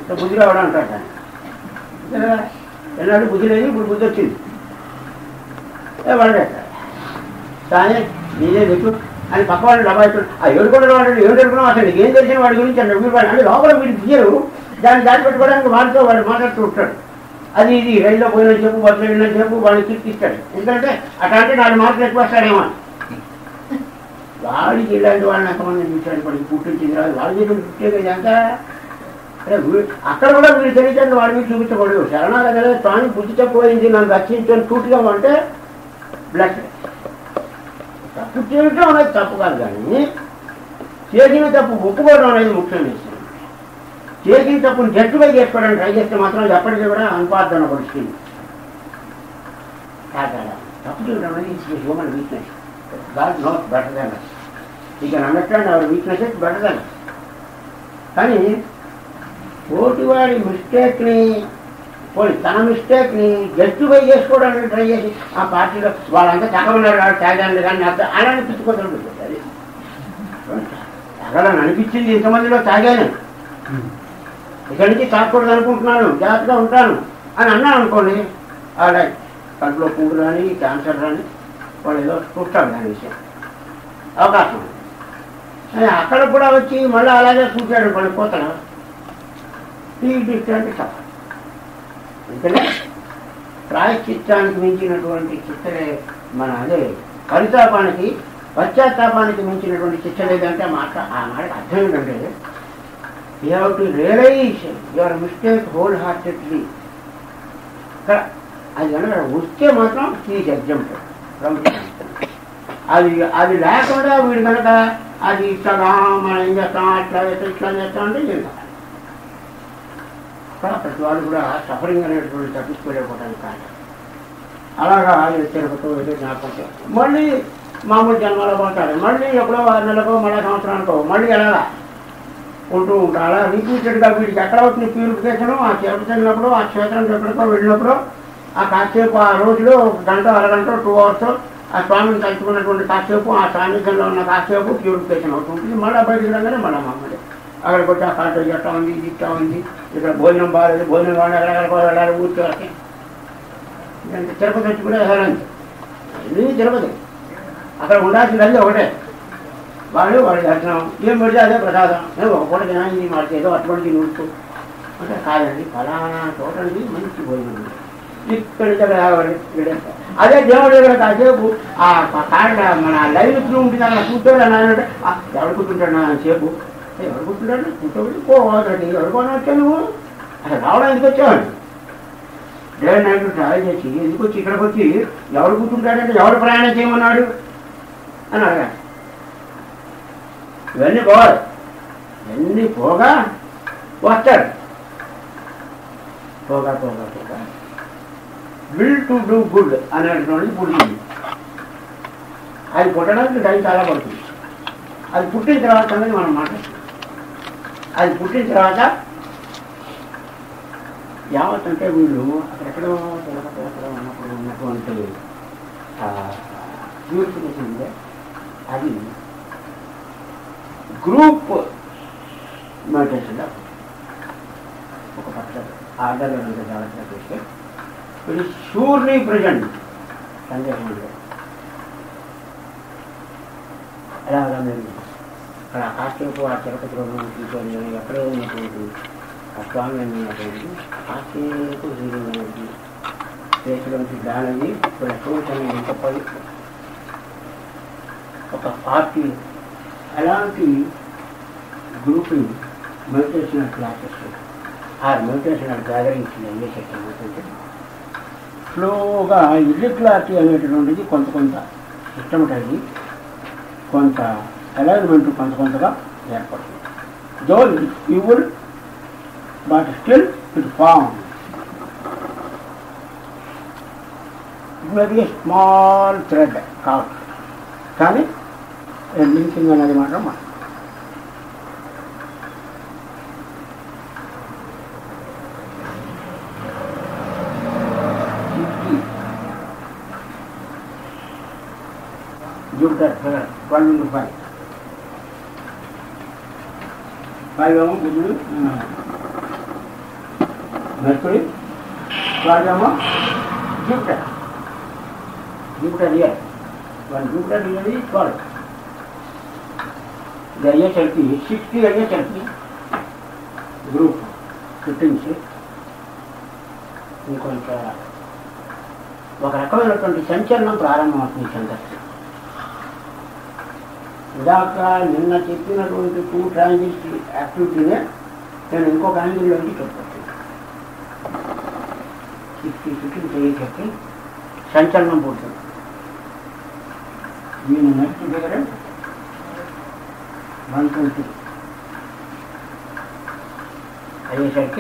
ఇంకా బుద్ధి రావడం అంటారు దాన్ని కదా? ఎన్నాడు బుద్ధి లేదు ఇప్పుడు బుద్ధి వచ్చింది ఏ వాడు కానీ నీదే చెప్పు అని పక్క వాళ్ళు డబ్బా ఇచ్చాడు ఆ ఏడుకోవడం వాడు ఏడు ఎడుకున్నావు అసలు నీకు ఏం తెలిసిన వాడి గురించి అన్నాడు వీడు వాడు అంటే లోపల వీడు తీయరు దాన్ని దాచిపెట్టుకోవడానికి వాడితో వాడు మాట్లాడుతూ ఉంటాడు అది ఇది రైల్లో పోయిన చెప్పు బస్సులో వెళ్ళిన చెప్పు వాడిని కీర్తిస్తాడు ఎందుకంటే అట్లాంటి నాలుగు మార్కులు ఎక్కువ వస్తాడేమో అని. వాడికి ఇలాంటి వాళ్ళని ఎంతమంది చూశాడు వాడికి పుట్టించింది రాదు వాడి దగ్గర పుట్టేది ఎంత అరే వీ- అక్కడ కూడా వీడు తెలియజేయండి వాడి మీద చూపించకూడదు శరణాగతి స్వామి బుద్ధి తక్కువైంది నన్ను రక్షించని టూటిగా ఉంటే బ్లడ్ తప్పు చేయటం అనేది తప్పు కాదు కానీ చేసిన తప్పు ఒప్పుకోవడం అనేది ముఖ్యం విషయం చేసిన తప్పును జట్టుగా చేసుకోవడానికి ట్రై చేస్తే మాత్రం ఎప్పటికీ కూడా అనుపార్జన పరిస్థితి కాదా తప్పు చేయడం అనేది human weakness God note better than you can understand our weakness is better than కానీ తోటివాడి మిస్టేక్ని పోయి తన మిస్టేక్ని జస్టిఫై చేసుకోవడానికి ట్రై చేసి ఆ పార్టీలో వాళ్ళంతా తగ్గమన్నారు కాబట్టి తాగాను కానీ అంత అలా అనిపించుకోవడం అది తగలని అనిపించింది ఇంతమందిలో తాగాను ఇక్కడి నుంచి తాగకూడదు అనుకుంటున్నాను జాగ్రత్తగా ఉంటాను అని అన్నాను అనుకోండి ఆడ కడుపులో పువ్వు రాని క్యాన్సర్ రాని వాళ్ళు ఏదో చూస్తాడు దాని విషయం అవకాశం ఉంది. కానీ అక్కడ కూడా వచ్చి మళ్ళీ అలాగే చూశాడు కొన్ని కోతలు ఈ డిస్టెంట్ తప్ప అందుకనే ప్రాయశ్చిత్తానికి మించినటువంటి చిత్తలే మన అదే పరితాపానికి పశ్చాత్తాపానికి మించినటువంటి చిత్త లేదంటే ఆ మాట ఆ మాటకు అర్థం ఏంటంటే you have to realize your mistake wholeheartedly ఇక్కడ అది కనుక వస్తే మాత్రం ప్లీజ్ ఎగ్జాంపుల్ అది అది లేకుండా వీడు కనుక అది ఇట్లా మనం ఏం చేస్తాం అట్లా చేస్తాం ఇట్లా చేస్తాం అంటే ఏం కాదు. ఇక్కడ ప్రతి వాళ్ళు కూడా సఫరింగ్ అనేటువంటి తప్పించుకోలేకపోవడానికి కాదు అలాగా తిరుపతి ఏదో జ్ఞాపకం చేస్తాం. మళ్ళీ మామూలు జన్మలో పోతాడు మళ్ళీ ఎప్పుడో ఆరు నెలకో మళ్ళీ సంవత్సరానికో మళ్ళీ ఎలాగా ఉంటూ ఉంటాడు అలా రిపీటెడ్గా వీడికి ఎక్కడ అవుతుంది ప్యూరిఫికేషన్ ఆ చేప తగినప్పుడు ఆ క్షేత్రం ఎక్కడికో వెళ్ళినప్పుడు ఆ కాసేపు ఆ రోజులో ఒక గంట అరగంట టూ అవర్స్ ఆ స్వామిని తలుచుకున్నటువంటి కాసేపు ఆ సాన్నిధ్యంలో ఉన్న కాసేపు ప్యూరిఫికేషన్ అవుతుంటుంది మళ్ళీ బయటికి రాగానే మళ్ళీ మామూలు అక్కడికి వచ్చి ఆ కాట ఇట్లా ఉంది ఇది ఇట్లా ఉంది ఇక్కడ భోజనం బాగాలేదు భోజనం బాగా ఎక్కడెక్కడికో వెళ్ళాలి ఊరికి వరకే ఇదంతా తిరుపతి వచ్చి కూడా వెళ్ళాలి ఇది తిరుపతి అక్కడ ఉండాల్సింది ఒకటే వాళ్ళు వాళ్ళ దర్శనం ఏం పెడితే అదే ప్రసాదం ఏదో ఒక పూట తినాలి మాడితే ఏదో అటువంటి నూడుతూ అంటే కాదండి ఫలానా చోటండి మంచి భోజనం ఉంది. ఇక్కడ దగ్గర వీడేస్తారు. అదే దేవుడి దగ్గర కాసేపు ఆ కారణ మన లైవ్ త్రూ ఉంటుంది అలా కూర్చోడు అని అంటే "ఆ, ఎవడు కూర్చుంటాడు నా సేపు "ఏ, ఎవడు కూర్చుంటాడు కూర్చోబెట్టి పోవాలండి ఎవరు కొని వచ్చావు నువ్వు అసలు రావడం ఎందుకు వచ్చావండి డే నైట్ ట్రావెల్ చేసి ఎందుకు వచ్చి ఇక్కడికి వచ్చి ఎవరు కూర్చుంటాడంటే ఎవరు ప్రయాణం చేయమన్నాడు అని అడగాలి ఇవన్నీ పోవాలి ఇవన్నీ పోగా వస్తాడు పోగా పోగా పోగా విల్ టు డూ గుడ్ అనేటువంటిది పుట్టింది అది పుట్టడానికి టైం చాలా పడుతుంది అది పుట్టిన తర్వాత అనేది మనం మాట్లాడుతున్నాం అది పుట్టిన తర్వాత యావత్ అంటే వీళ్ళు అక్కడెక్కడో తిరుపతి ఎక్కడో ఉన్నప్పుడు ఉన్నటువంటి ప్యూరిఫికేషన్ ఉంది అది గ్రూప్ మెడిటేషన్లో ఒక పర్టికులర్ ఆర్డర్లో ఉండే జాగ్రత్తగా చూస్తే ఇది షూర్లీ ప్రజెంట్ సందేహం లేదు అలాగా మేము అక్కడ కాసేపు ఆ తిరుపతిలో కూర్చొని ఎక్కడో ఉన్నటువంటి ఆ స్వామి ఉన్నటువంటి కాసేపు హీలింగ్ అనేది చేతిలోంచి దానిది ఇప్పుడు చూసాను ఎంత పది ఒక పార్టీ అలాంటి గ్రూపింగ్ మెడిటేషనల్ క్లాసెస్ ఆ మెడిటేషనల్ గ్యాదరింగ్స్ ఏం చేసేటంటే స్లోగా ఇర్రెగ్యులారిటీ అనేటటువంటిది కొంత కొంత సిస్టమటైజ్ కొంత అలైన్మెంట్ కొంత కొంతగా ఏర్పడుతుంది though you will but still it form it may be small thread కావచ్చు కానీ లింకింగ్ అనేది మాత్రం మనం Jupiter figure one into five five ఏమో బుద్ధుడు మెర్కురీ స్వర్గము జూపిటర్ జూపిటర్ ఇయర్ మన జూపిటర్ ఇయర్ ట్వెల్వ్ ఇది అయ్యేసరికి సిక్స్టీ అయ్యేసరికి గ్రూప్ ఫిఫ్టీన్స్ ఇంకొంత ఒక రకమైనటువంటి సంచలనం ప్రారంభమవుతుంది సందర్శన ఇందాక నిన్న చెప్పినటువంటి టూ ట్రాంజిట్ యాక్టివిటీనే నేను ఇంకొక యాంగిల్లోంచి చెప్పచ్చు సిక్స్టీ ఫిఫ్టీన్ చేసేసరికి సంచలనం పుడుతుంది దీని నెక్స్ట్ దగ్గర వన్ ట్వంటీ అయ్యేసరికి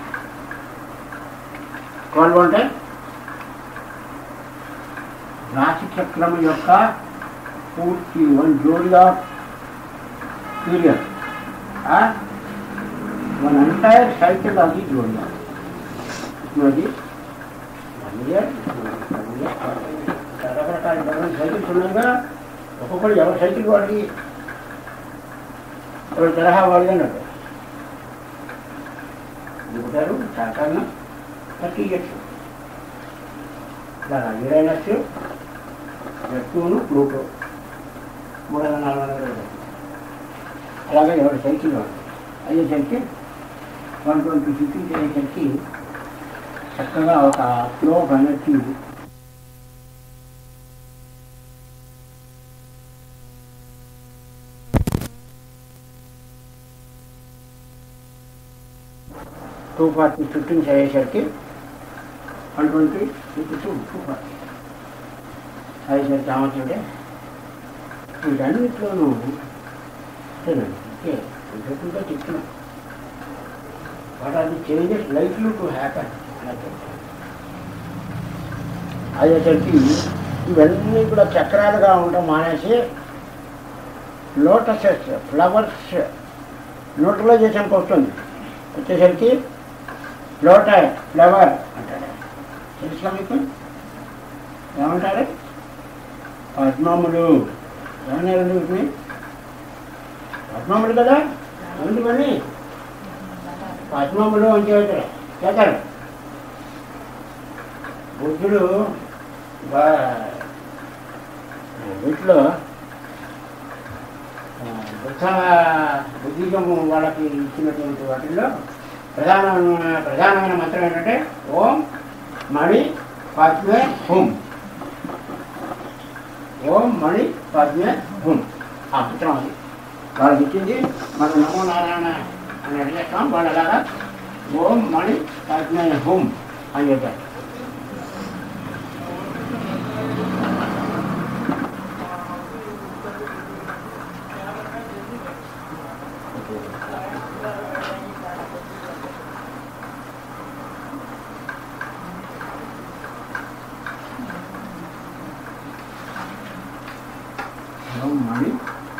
ట్వెల్వ్ అంటే రాశి చక్రం యొక్క పూర్తి one zodiac of period one entire cycle of the zodiac అది వన్ ఇయర్ రకరకాల సైకిల్స్ ఉన్నాయిగా ఒక్కొక్కరు ఎవరి సైకిల్ వాడికి ఎవరి తరహా వాడిగా అన్నట్టు దిగుతారు సాధారణ థర్టీ ఇయర్స్ ఇలాగా యురైనస్ నెప్టూను ప్లూటో మూడు వందల నాలుగు వందల ఇరవై అలాగే ఎవరి సైకిల్ వాడు అయ్యేసరికి వన్ ట్వంటీ ఫిఫ్టీన్ అయ్యేసరికి చక్కగా ఒక flow of energy two forty fifteens అయ్యేసరికి one twenty fifty two two forty అయ్యేసరికి ఆమచుడే వీటన్నిటిలోనూ అంతేనండి ఓకే ఇంతకుంటే చెప్తున్నాం what are the changes likely to happen అయ్యేసరికి ఇవన్నీ కూడా చక్రాలుగా ఉండటం మానేసి లోటసెస్ ఫ్లవర్స్ న్యూట్రలైజేషన్కి వస్తుంది వచ్చేసరికి లోట ఫ్లవర్ అంటాడు తెలుసా మీకు ఏమంటారు పద్మములు ఏమన్నారండి వీటిని పద్మములు కదా ఎందుకని పద్మములు అని చెబుతారు చేతారు బుద్ధుడు బా- వీటిలో ఆ, బుద్ధ బుద్ధిజము వాళ్ళకి ఇచ్చినటువంటి వాటిల్లో ప్రధానమైన ప్రధానమైన మంత్రం ఏంటంటే ఓం మణి పద్మే హుం ఓం మణి పద్మే హుం ఆ మంత్రం అది వాళ్ళకి ఇచ్చింది మనం నమో నారాయణ అని అడిగేస్తాం వాళ్ళు అలాగా ఓం మణి పద్మే హుం అని చెప్పారు ఓం మణి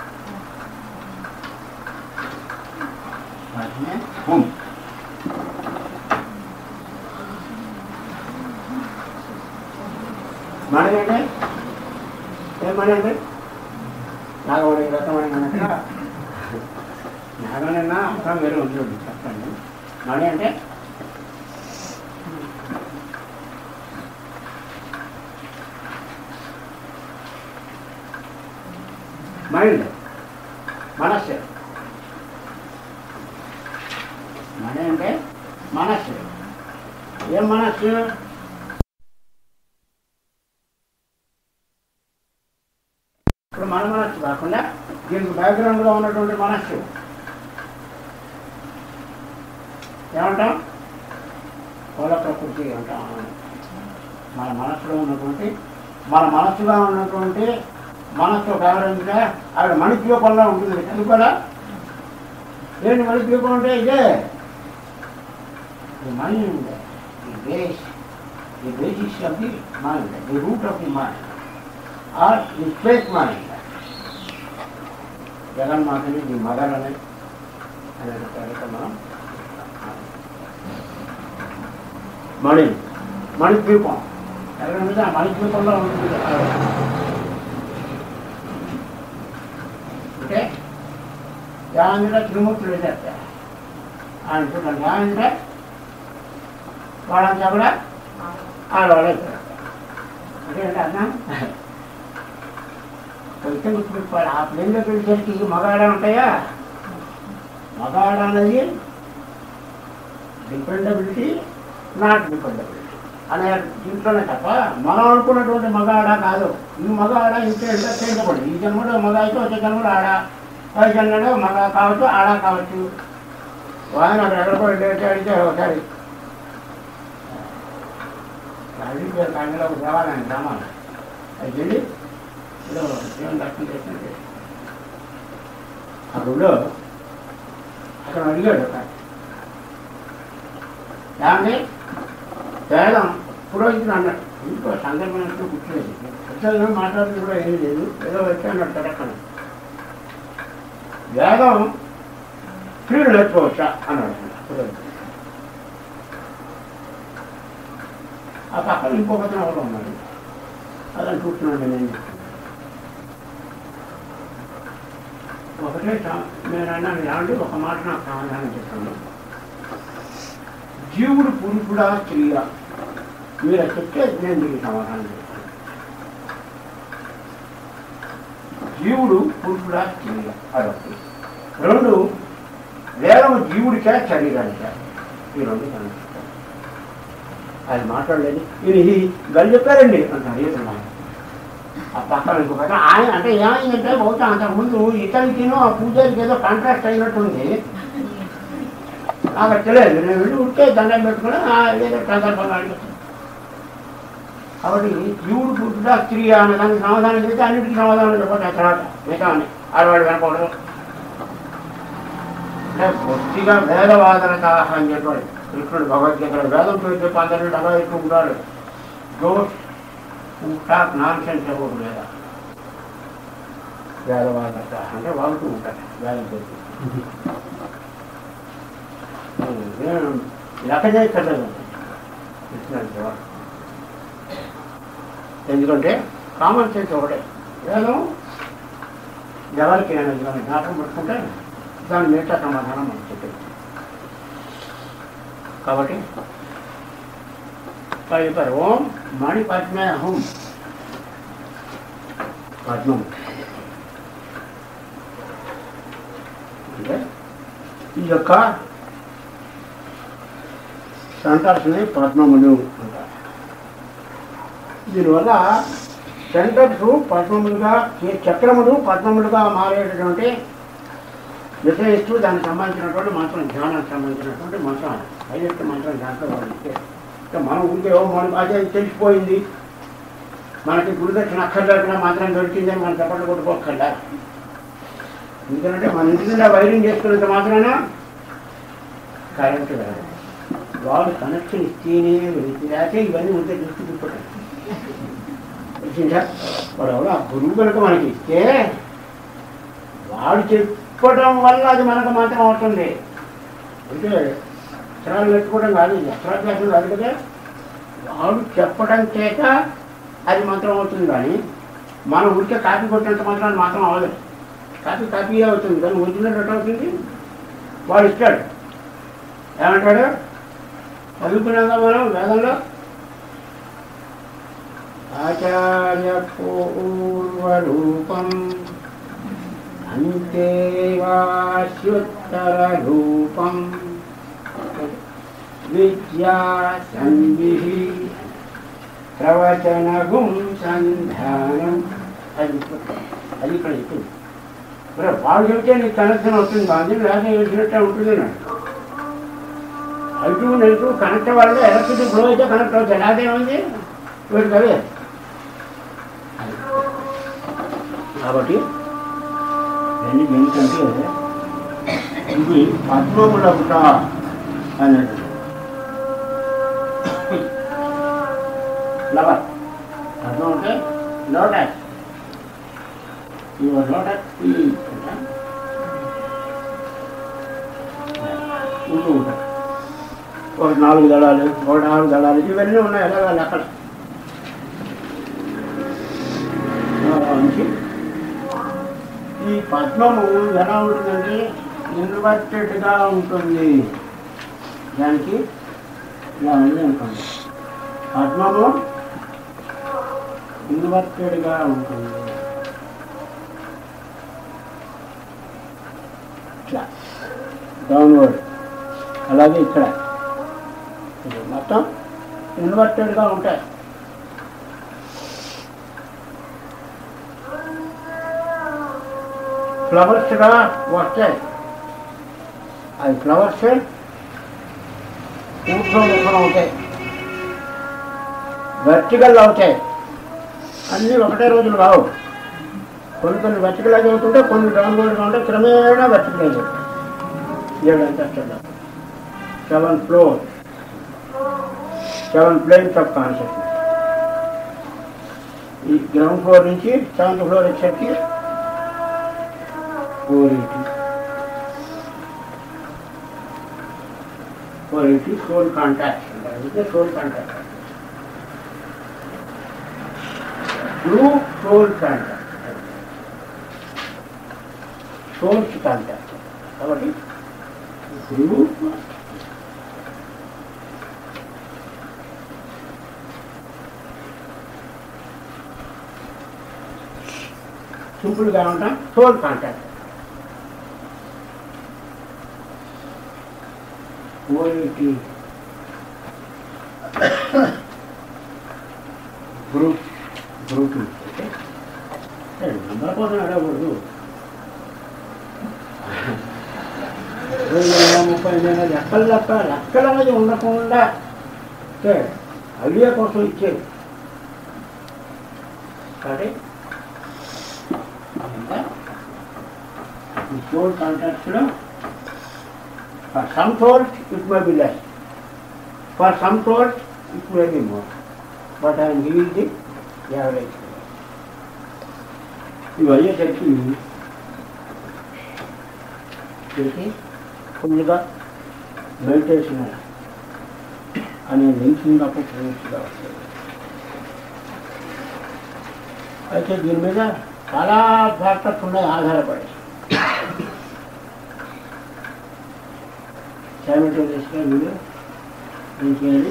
పద్మే హుం మణి అంటే ఏం మణి అంటే నాగమణి రథమణి అన్నట్టుగా నాగమణి అర్థం వేరే ఉంటుంది చెప్పండి మణి అంటే మైండ్ మనస్సు మణి అంటే మనస్సు ఏం మనస్సు ఇప్పుడు మన మనస్సు కాకుండా దీనికి బ్యాక్గ్రౌండ్గా ఉన్నటువంటి మనస్సు ఏమంటాం కుల ప్రకృతి అంటాం మన మనస్సులో ఉన్నటువంటి మన మనస్సుగా ఉన్నటువంటి మనస్సు కారణంగా ఆవిడ మణిద్వీపంలో ఉంటుంది ఎందుకు కదా ఏంటి మణిద్వీపం అంటే ఇదే the mind, the base, the basis of the mind, the root of the mind, or the straight mind. జగన్మాతని ది మదర్ అని అనే పేరుతో మనం మణి మణిద్వీపం ఎక్కడ ఉంది ఆ మణిద్వీపంలో ఉంటుంది ఆవిడ. అంటే ధ్యానంగా త్రిమూర్తులు వేసేస్తారు ఆయన చూడండి ధ్యానంగా వాళ్ళంతా కూడా ఆడవాళ్ళే అంటే అర్థం కొంచెం గుర్తుపెట్టుకోవాలి ఆ ప్లేన్లోకి వెళ్ళేసరికి మగాడ ఉంటాయా మగాడ అనేది డిపెండబిలిటీ నాట్ డిపెండబిలిటీ అనే దీంట్లోనే తప్ప మనం అనుకున్నటువంటి మగాడ కాదు ఈ మగాడ ఇంత ఇంటర్చేంజబుల్ ఈ జన్మలో మగ అయితే వచ్చే జన్మలో ఆడ ఆ జన్మలో మగ కావచ్చు ఆడ కావచ్చు వాయన అక్కడ ఎక్కడ పోయి అడిగితే ఒకసారి అడిగితే కాంగ్రెస్ ఒక దేవాలయం గ్రామాలు అది వెళ్ళి ఏదో దేవుని దర్శనం చేసినట్టు ఆ గుడిలో అక్కడ అడిగాడు ఒక ఆయన. ఏమండి వేదం పురోహితుడు అన్నాడు ఇంకో సందర్భంలో కూర్చోలేదు అసలు మాట్లాడుతూ కూడా ఏం లేదు ఏదో వచ్చి అన్నాడు తడక్కన వేదం స్త్రీలు నేర్చుకోవచ్చా అన్నాడు పురోహితుడు ఆ పక్కన ఇంకొకతను ఎవరు ఉన్నాడు అదని కూర్చున్నాడు నేను ఒకటే సా- నేను అన్నాను ఏమండి ఒక మాట నాకు సమాధానం చెప్పండి జీవుడు పురుషుడా స్త్రీయా మీరు అది చెప్తే నేను మీకు సమాధానం చెప్తాను జీవుడు పురుషుడా స్త్రీయా అదొకటి రెండు వేదము జీవుడికా శరీరానికా ఈ రెండు కనిపిస్తాయి అది మాట్లాడలేదు ఇది ఇది గల్ చెప్పారండి అంటారు ఏదన్నా ఆ పక్కన ఇంకొక అతను ఆయన అంటే ఏమైందంటే బహుశా అంతకుముందు ఇతనికినో ఆ పూజారికి ఏదో కాంట్రాక్ట్ అయినట్టుంది నాకు అది తెలియదు నేను వెళ్ళి ఉంటే దండం పెట్టుకుని ఆ ఏదో సందర్భంగా అడిగాను కాబట్టి జీవుడు పుట్టుడా స్త్రీ అనే దానికి సమాధానం చేస్తే అన్నిటికీ సమాధానం చెప్పండి ఆ తర్వాత మిగతా అని ఆడవాడు కనపడదు అంటే పూర్తిగా వేదవాదనత అని చెప్పాడు కృష్ణుడు భగవద్గీతలో వేదం పేరు పందరుడు అలా ఎక్కువ ఉంటాడు జోష్ టాక్ నాన్ సెన్స్ ఎవరు లేదా వేదవాదనత అంటే వాడుతూ ఉంటాడు వేదం పేరు నేను లెక్క చేయక్కర్లేదు కృష్ణుడు జవాబు. ఎందుకంటే కామన్ సెన్స్ ఒకటే వేదం ఎవరికి అనేది మనం జ్ఞాపకం పెట్టుకుంటే దాని మిగతా సమాధానం మనం చెప్పేది కాబట్టి ఇక్కడ చెప్పారు ఓం మణి పద్మే అహం పద్మం అంటే ఈ యొక్క సెంటర్స్ని పద్మములు అంటారు దీనివల్ల సెంటర్స్ పద్మములుగా ఈ చక్రములు పద్మములుగా మారేటటువంటి విషయిస్తూ దానికి సంబంధించినటువంటి మంత్రం ధ్యానానికి సంబంధించినటువంటి మంత్రం హైయెస్ట్ మంత్రం దాంట్లో వాళ్ళు ఇస్తే ఇంకా మనం ఉంటే ఓ మనకు అదే తెలిసిపోయింది మనకి గురుదక్షిణ అక్కర్లేకుండా మంత్రం దొరికిందని మనం చెప్పట్లు కొట్టుకోక్కర్లా ఎందుకంటే మన ఇంటి నిండా వైరింగ్ చేసుకున్నంత మాత్రాన కరెంటు రాదు వాడు కనెక్షన్ ఇస్తేనే వెళితే లేకపోతే ఇవన్నీ ఉంటే దృష్టి తిప్పటం తెలిసిందా వాడు ఎవడో ఆ గురువు కనుక మనకి ఇస్తే వాడు చెప్పడం వల్ల అది మనకు మాత్రం అవుతుంది అంటే అక్షరాలు నేర్చుకోవడం కాదు ఇది అక్షరాలు క్లాసులు కాదు కదా వాడు చెప్పడం చేత అది మంత్రం అవుతుంది కానీ మనం ఉడికే కాపీ కొట్టినంత మాత్రం మాత్రం అవ్వదు కాపీ కాపీ అవుతుంది కానీ ఒరిజినల్ ఎట్లా అవుతుంది వాడు ఇస్తాడు ఏమంటాడు చదువుకున్నాగా మనం వేదంలో ఆచార్య పూర్వరూపం అంతేవాస్యుత్తర రూపం విద్యా సంధి ప్రవచనగుం సంధానం అది ఇప్పుడు- అది ఇక్కడ చెప్పింది మరి వాడు చెప్తే నీకు కనెక్షన్ అవుతుంది కానీ లేకపోతే వేసినట్టే ఉంటుంది అన్నాడు అటు నెట్టు కనెక్ట్ వల్ల ఎలక్ట్రిసిటీ ఫ్లో అయితే కనెక్ట్ అవుతుంది అదేమైంది వీడు కదే కాబట్టి ఇవన్నీ ఎందుకంటే ఇది పద్మములకుట అన్నట్టు ఫ్లవర్ పద్మం అంటే లోటస్ యువర్ లోటస్ ఉంటూ ఉంటాయి ఒక నాలుగు దళాలు ఒక నాలుగు దళాలు ఇవన్నీ ఉన్నాయి ఎలాగా లెక్కలు అలా ఉంచి ఈ పద్మము ఎలా ఉంటుందంటే ఇన్వర్టెడ్గా ఉంటుంది దానికి ఇలా ఉంది అనుకోండి పద్మము ఇన్వర్టెడ్గా ఉంటుంది ఇట్లా డౌన్వర్డ్ అలాగే ఇక్కడ ఇది మొత్తం ఇన్వర్టెడ్గా ఉంటాయి ఫ్లవర్స్గా వస్తాయి అవి ఫ్లవర్స్ ఊర్ధ్వముఖం అవుతాయి వర్టికల్ అవుతాయి అన్నీ ఒకటే రోజులు కావు కొన్ని కొన్ని వర్టికలైజ్ అవుతుంటే కొన్ని డౌన్వర్డ్గా ఉంటే క్రమేణా వర్టికలైజ్ అవుతాయి ఏడు అంతస్తులు seven floor seven planes of consciousness ఈ గ్రౌండ్ ఫ్లోర్ నుంచి సెవెంత్ ఫ్లోర్ వచ్చేసరికి four eighty four eighty soul contact అందుకే soul contact blue soul contact souls contact కాబట్టి బ్లూ సింపుల్గా ఉంటాం సోల్ కాంటాక్ట్ ఓఎయిటీ గ్రూప్ గ్రూప్ ఓకే నంబర్ కోసం అడగకూడదు రెండు వందల ముప్పై నేను లెక్కలు లెక్క లెక్కల అనేది ఉండకుండా ఓకే ఐడియా కోసం ఇచ్చేది కాబట్టి ఇంకా ఈ ఫోర్ కాంటాక్ట్స్లో For some souls, it may be less. For some souls, it may be more. But I am giving the average. ఇవి అయ్యేసరికి వీరికి ఫుల్గా మెడిటేషన్ అనే లింకింగ్ అప్ పూర్తిగా వస్తుంది అయితే దీని మీద చాలా ఫ్యాక్టర్స్ ఉన్నాయి ఆధారపడి సైమల్టేనియస్గా మీరు ఏం చేయాలి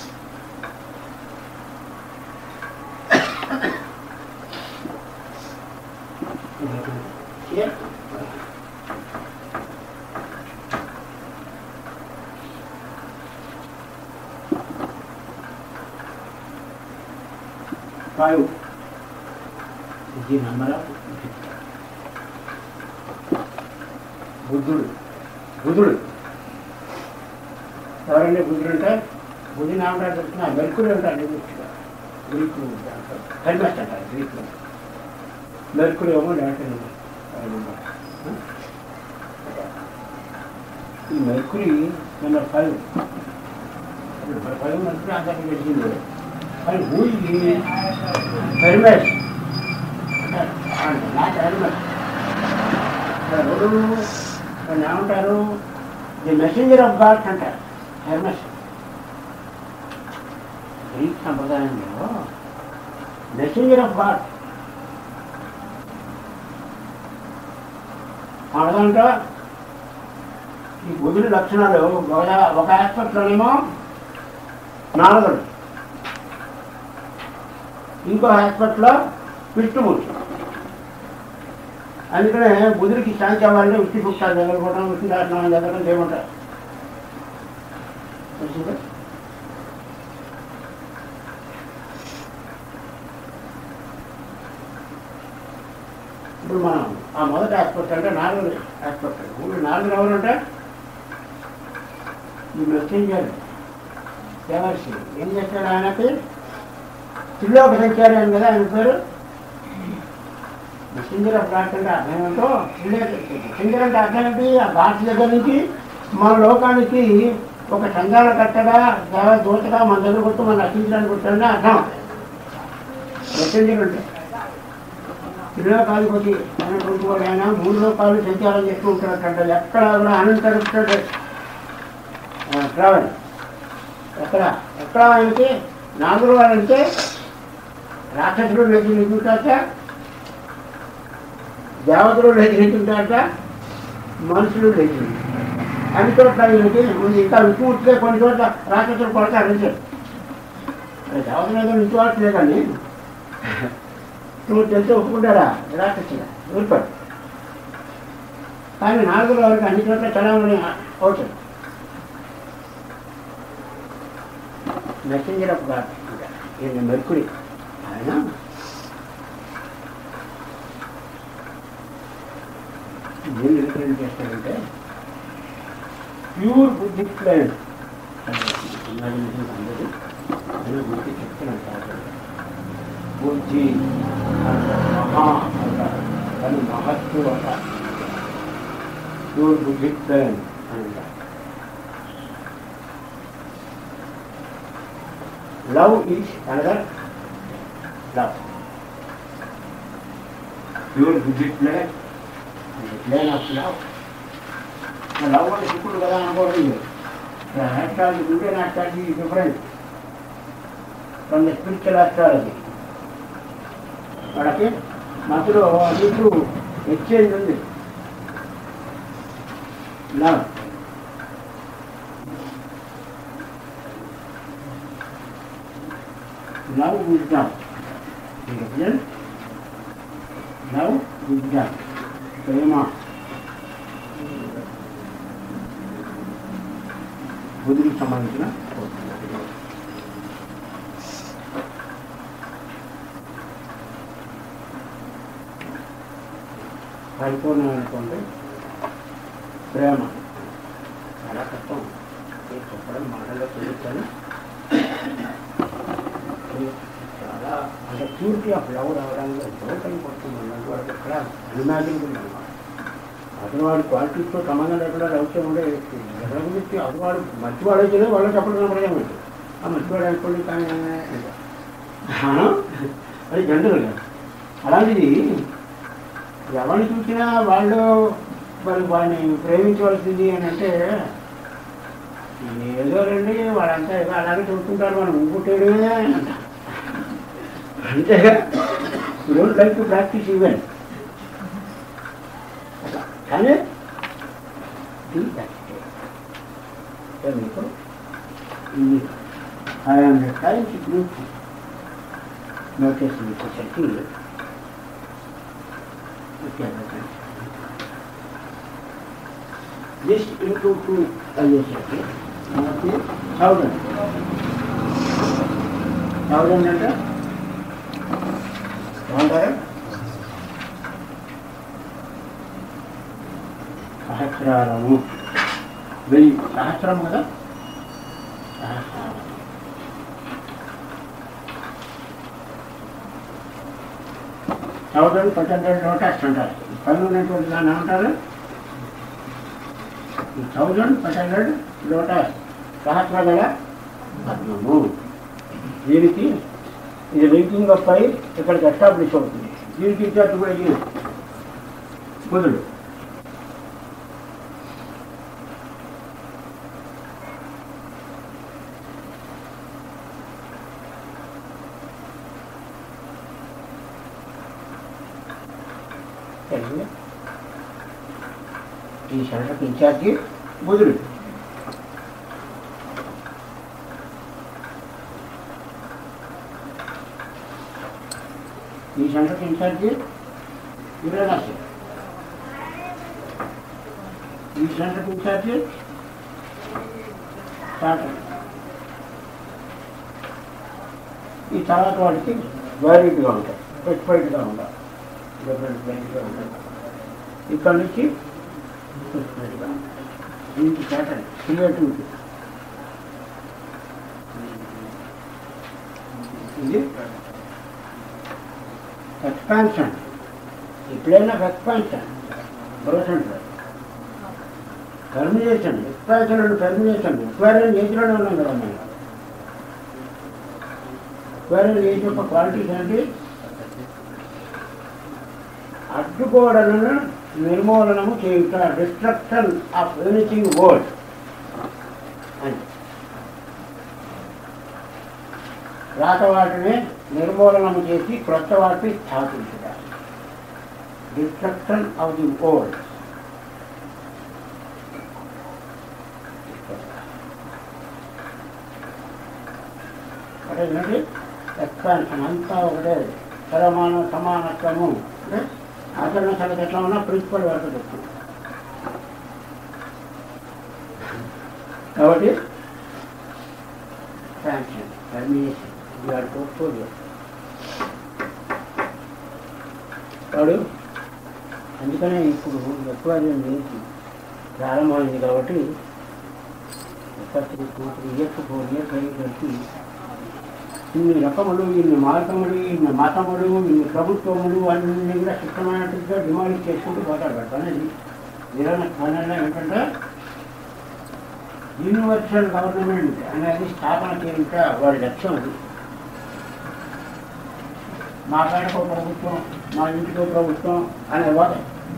Here. Five is the number of బుద్ధుడు బుధుడు ఎవరండి బుద్ధుడు అంటే బుద్ధి నామరాజు తెలిసిన మెరుకుడు ఉంటాడు గ్రీక్గా గ్రీకు హెల్మెట్ అంటారు గ్రీకులో మెరుకుడు ఏమో డాక్టర్ ఈ Mercury number five number five Mercury అంతకు గెలిచింది కానీ హూ హెల్మెట్ నాట్ హెల్మెట్ ఎవరు దాన్ని ఏమంటారు ది మెసెంజర్ ఆఫ్ గాడ్ అంటారు హెర్మస్ గ్రీక్ సంప్రదాయంలో మెసెంజర్ ఆఫ్ గాడ్ మనదంటే ఈ బుధుడి లక్షణాలు ఒక ఒక ఆస్పెక్ట్లోనేమో నారదుడు ఇంకో ఆస్పెక్ట్లో విష్ణుమూర్తి అందుకనే బుధుడికి శాంతి అవ్వాలంటే విష్ణు పుష్టాలు చదవడం విష్ణు దాటనం చదవడం చేయమంటారు తెలిసిందా? ఇప్పుడు మనం ఆ మొదటి ఆస్పెక్ట్ అంటే నాలుగు ఆస్పెక్ట్ మూడు నాలుగు ఎవరంటే ఈ మెసెంజర్ దేవర్షి ఏం చేస్తాడు ఆయనకి త్రిలోక సంచారి అని కదా ఆయన పేరు మెసెంజర్ ఆఫ్ గాడ్స్ అంటే అర్థం ఏంటో మెసెంజర్ అంటే అర్థం ఏంటి ఆ గాడ్స్ దగ్గర నుంచి మన లోకానికి ఒక సంఘాల కట్టగా దేవ దూతగా మన దగ్గర కొట్టు మన రక్షించడానికి కొట్టాడని అర్థం మెసెంజర్ అంటే త్రిలోకాలకు వచ్చి అనేటువంటి వాడు ఆయన మూడు లోకాలు సంచారం చేస్తూ ఉంటాడట ఎక్కడ కూడా అనంతరుస్తాడు ట్రావెల్ ఎక్కడ ఎక్కడ ఆయనకి నాగురు వాళ్ళంటే రాక్షసులు లేచినట్టుంటారట దేవతలు లేచినట్టుంటారట మనుషులు లేచినట్టుంటారట అన్ని చోట్ల ఈయనకి ఉంది ఇంకా విష్ణుమూర్తిగా కొన్ని చోట్ల రాక్షసులు కొడతారు అంతే దేవత మీద విశ్వాసలే కానీ నువ్వు తెలిసి ఒప్పుకుంటారా రాక్షసుగా ఊరుకోడు కానీ నాలుగు వరకు అన్ని చోట్ల చలామణి అవుతుంది మెసెంజర్ ఆఫ్ గాడ్ ఈయన మెర్కుడి ఆయన ఏం రిప్రజెంట్ చేస్తాడంటే ప్యూర్ బుద్ధి ప్లేన్ అందరూ ఆయన బుద్ధి చెప్తున్నాడు కాదు బుద్ధి అంటారు, మహా అంటారు కానీ మహత్తు అంటారు ప్యూర్ బుద్ధి ప్లేన్ అంటారు love is another love pure buddhi plane plane of love love అంటే ఇప్పుడు కదా అనుకోవడం astrology, Indian astrology is different from the spiritual astrology. వాళ్ళకి మధ్యలో అది ఇప్పుడు ఎక్స్చేంజ్ ఉంది లవ్ లవ్ విజ్ఞాన్ లవ్ విజ్ఞాన్ ప్రేమ బుద్ధికి సంబంధించిన పరిపూర్ణమైనటువంటి ప్రేమ చాలా కష్టం ఇది చెప్పడం మాటల్లో చూపించాను ఇది చాలా అంటే ప్యూరిటీ ఆఫ్ లవ్ రావడానికి ఎంతో టైం పడుతుంది అలాంటి వాడికి ఎక్కడ అన్ఇమాజినబుల్ అనమాట అతను వాడి క్వాలిటీస్తో సంబంధం లేకుండా లవ్ చేయకుండా ఎవరి గురించి అతను వాడు మంచివాడు అయితే వాళ్ళకి చెప్పడం నమ్మడం ఆ మంచివాడు అనుకోండి కానీ ఆ? అది జనరల్గా అలాంటిది ఎవరిని చూసినా వాళ్ళు మరి వాడిని ప్రేమించవలసింది అని అంటే ఏదో రండి వాళ్ళంతా ఏదో అలాగే చూస్తుంటారు మనం ఊపుట్టేయడమే అంట అంతేగా don't like to practice event కానీ do that. Then we go. I am trying to group notice the society. Okay, okay. This into two ISA, okay, thousand. Thousand అంటే ఏమంటారు సహస్రారము వెయ్యి సహస్రం కదా సహస్రారం థౌజండ్ ఫైవ్ హండ్రెడ్ లోటస్ అంటారు పైన ఉన్నటువంటి దాన్ని ఏమంటారు ఈ థౌజండ్ ఫైవ్ హండ్రెడ్ లోటస్ సహస్ర గల పద్మము దీనికి ఇది లింకింగ్ అప్ అయి ఇక్కడికి ఎస్టాబ్లిష్ అవుతుంది దీనికి ఇచ్చేట్టు కూడా ఇది కుదురు తెలిసింది ఈ సెంటర్కి ఇన్ఛార్జి బుధుడు ఈ సెంటర్కి ఇన్ఛార్జి యురేనస్ ఈ సెంటర్కి ఇన్ఛార్జి సాటర్న్ ఈ తర్వాత వాటికి వ్యాలిడ్గా ఉంటాయి స్పెసిఫైడ్గా ఉంటాయి డిఫరెంట్ ప్లేస్గా ఉంటాయి ఇక్కడ నుంచి స్పెసిఫైడ్గా దీనికి ప్యాటర్న్ క్రియేటివిటీ ఇది ఎక్స్పాన్షన్ ఈ ప్లేన్ ఆఫ్ ఎక్స్పాన్షన్ బ్రోసెంట్ termination expansion and termination Aquarian ఏజ్లోనే ఉన్నాం కదా మనం ఎక్వైరల్ ఏజ్ యొక్క క్వాలిటీస్ ఏంటి అడ్డుకోవడలను నిర్మూలనము చేయుట డిస్ట్రక్షన్ ఆఫ్ ఎనీథింగ్ వర్డ్ అని రాత వాటిని నిర్మూలనము చేసి క్రొత్త వాటిని స్థాపించుట డిస్ట్రక్షన్ ఆఫ్ ది ఓల్డ్ అంటే ఏంటి ఎక్స్పాన్షన్ అంతా ఒకటే సరమాన సమానత్వము అంటే ఆచరణ సంగతి ఎట్లా ఉన్నా ప్రిన్సిపల్ వరకు చెప్తుంది కాబట్టి శాంక్షన్ పర్మిషన్ యువర్ పోర్ట్ఫోలియో వాడు అందుకనే ఇప్పుడు ఎక్కువ చేసి ప్రారంభమైంది కాబట్టి ఒక three two three years four years అయ్యేసరికి ఇన్ని రకములు ఇన్ని మార్గములు ఇన్ని మతములు ఇన్ని ప్రభుత్వములు అన్ని కూడా సిస్టమేటిక్గా డిమాండ్ చేసుకుంటూ పోతాడు వాడు అనేది నిరణ పనుల్లో ఏంటంటే యూనివర్సల్ గవర్నమెంట్ అనేది స్థాపన చేయక వాడి లక్ష్యం అది మా కాడకో ప్రభుత్వం మా ఇంటికో ప్రభుత్వం అనే వాడు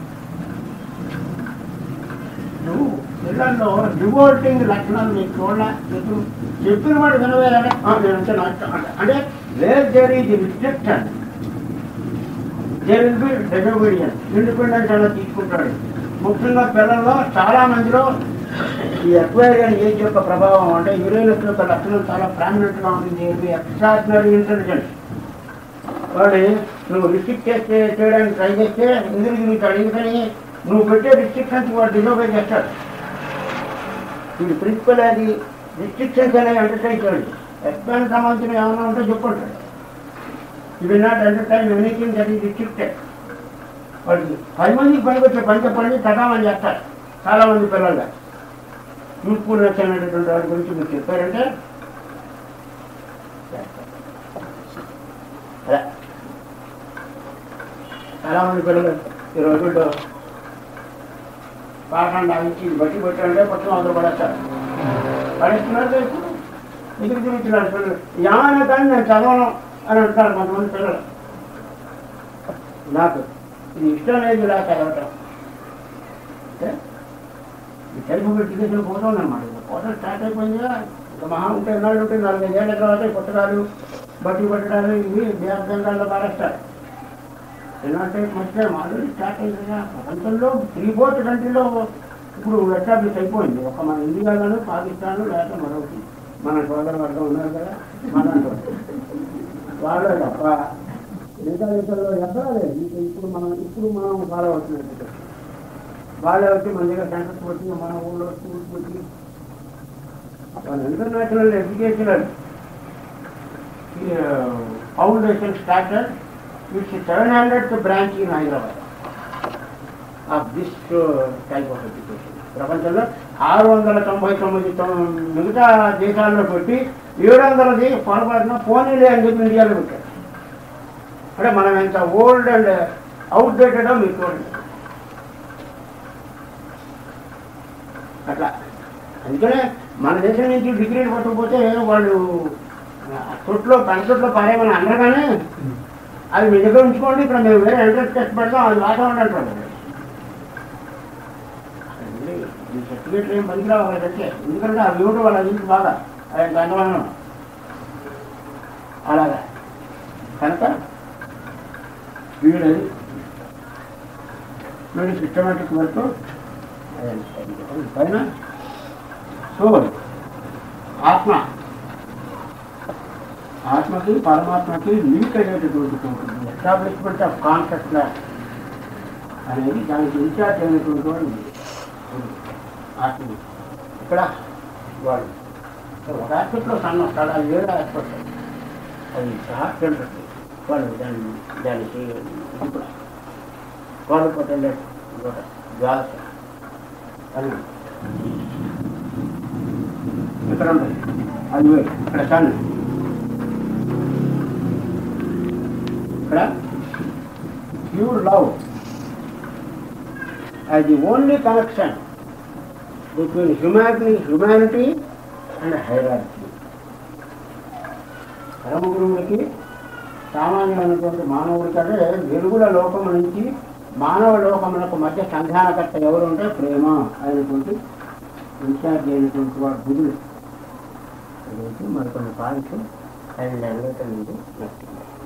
నువ్వు పిల్లల్లో రివోల్టింగ్ లక్షణాలు నీకు చూడాల చెప్పు చెప్పిన వాడు వినవేయాలంటే నేను అంటే నా ఇష్టం అంట. అంటే where there is restriction there will be disobedience independence అలా తీసుకుంటాడు ముఖ్యంగా పిల్లల్లో చాలా మందిలో ఈ ఎక్వైరియన్ ఏజ్ యొక్క ప్రభావం అంటే యురేనస్ యొక్క లక్షణం చాలా ప్రామినెంట్గా ఉంటుంది ఎక్స్ట్రాడినరీ ఇంటెలిజెన్స్ వాడు నువ్వు రిస్ట్రిక్ట్ చేస్తే చేయడానికి ట్రై చేస్తే ఇందుకు తిరుగుతాడు ఎందుకని నువ్వు పెట్టే రిస్ట్రిక్షన్స్ వాడు డిజోబే చేస్తాడు వీడి ప్రిన్సిపల్ అది రిస్ట్రిక్షన్స్ అనేవి ఎంటర్టైన్ చేయండి ఎక్స్పాన్ సంబంధించిన ఏమైనా ఉంటే చెప్పుకుంటాడు ఇది not entertain anything that is restricted వాడికి పది మందికి పనికి వచ్చే పని చెప్పండి సగామని చేస్తారు చాలా మంది పిల్లలు యూస్ఫుల్నెస్ అనేటటువంటి వాడి గురించి మీరు చెప్పారంటే చేస్తారు. అలా చాలా మంది పిల్లలు ఈ రోజుల్లో పాఠాన్ని ఆగించి ఇది బట్టి పెట్టాలంటే మొత్తం అందరూ పడేస్తారు పడేస్తున్నారు ఇప్పుడు ఎదురు తిరుగుతున్నారు పిల్లలు ఏమైనా కానీ నేను చదవను అని అంటున్నారు కొంతమంది పిల్లలు నాకు ఇది ఇష్టం లేదు ఇలా చదవటం అంటే ఈ తెలుగు ఎడ్యుకేషన్ పోతాం అనమాట పోతాం స్టార్ట్ అయిపోయిందిగా ఇంకా మహా ఉంటే ఎన్నాళ్ళు ఉంటే నాలుగైదేళ్ల తర్వాత ఈ పుస్తకాలు బట్టి పట్టడాలు ఇవి దేవగంగాల్లో పారేస్తారు ఎలాంటి మధ్య ఆల్రెడీ స్టార్ట్ అయిందిగా ప్రపంచంలో త్రీ ఫోర్త్ కంట్రీలో ఇప్పుడు ఎస్టాబ్లిష్ అయిపోయింది ఒక మన ఇండియాలోను పాకిస్తాన్ లేకపోతే మరొకటి మన సోదర వర్గం ఉన్నారు కదా మన వాళ్ళే తప్ప మిగతా దేశాల్లో ఎక్కడా లేదు ఇంకా ఇప్పుడు మనం ఇప్పుడు మనం ఫాలో అవుతున్నట్టు వాళ్ళే వచ్చి మన దగ్గర సెంటర్స్ వచ్చి మన ఊళ్ళో స్కూల్స్ వచ్చి వాళ్ళ international educational foundation started it's seven hundred branch in Hyderabad of this type of education ప్రపంచంలో ఆరు వందల తొంభై తొమ్మిది తొమ్- మిగతా దేశాల్లో పెట్టి ఏడు వందలది పొరపాటున పోనీలే అని చెప్పి ఇండియాలో పెట్టారు అంటే మనం ఎంత ఓల్డ్ అండ్ అవుట్ డేటెడ్ మీరు చూడండి అట్లా అందుకనే మన దేశం నుంచి డిగ్రీలు పట్టకపోతే వాళ్ళు తొట్లో పెంచొట్లో పారేమని అన్నారు కానీ అది మీ దగ్గర ఉంచుకోండి ఇక్కడ మేము వేరే ఎంట్రెన్స్ టెస్ట్ పెడతాం అది వాతావరణం అంటారు ఈ సర్టిఫికేట్లు ఏం పనికిరావు వాళ్ళకి వచ్చే ఎందుకంటే అవి ఇవ్వడం వాళ్ళ ఇంటి బాగా ఆయన అందమానం అలాగా కనుక వీడది వీడి సిస్టమేటిక్ వర్క్ పైన సోల్ ఆత్మ ఆత్మకి పరమాత్మకి లింక్ అయ్యేటటువంటి ఉంటుంది ఎస్టాబ్లిష్మెంట్ ఆఫ్ కాన్షియస్నెస్ అనేది దానికి ఇన్ఛార్జ్ అయినటువంటి వాడు ఆత్మ ఇక్కడ వాడు ఒక ఆస్పెక్ట్లో సన్న వస్తాడు అది వేరే ఆస్పెక్ట్ అది హార్ట్ ఉంటుంది వాళ్ళు దాన్ని దానికి ఇప్పుడు వాళ్ళు పట్టలే జ్వాస అని ఇక్కడ ఉంటుంది అది వేరు ఇక్కడ సన్ ఇక్కడ pure love as the only connection between humanity, humanity and hierarchy. పరమగురువులకి సామాన్యమైనటువంటి మానవుడికి అంటే వెలుగుల లోకం నుంచి మానవ లోకములకు మధ్య సంధానకర్త ఎవరు ఉంటే ప్రేమ అయినటువంటి ఇన్ఛార్జ్ అయినటువంటి వాడు బుధుడు గురించి మరికొన్ని పాయింట్స్ అండ్ అన్నిటి నుంచి నచ్చింది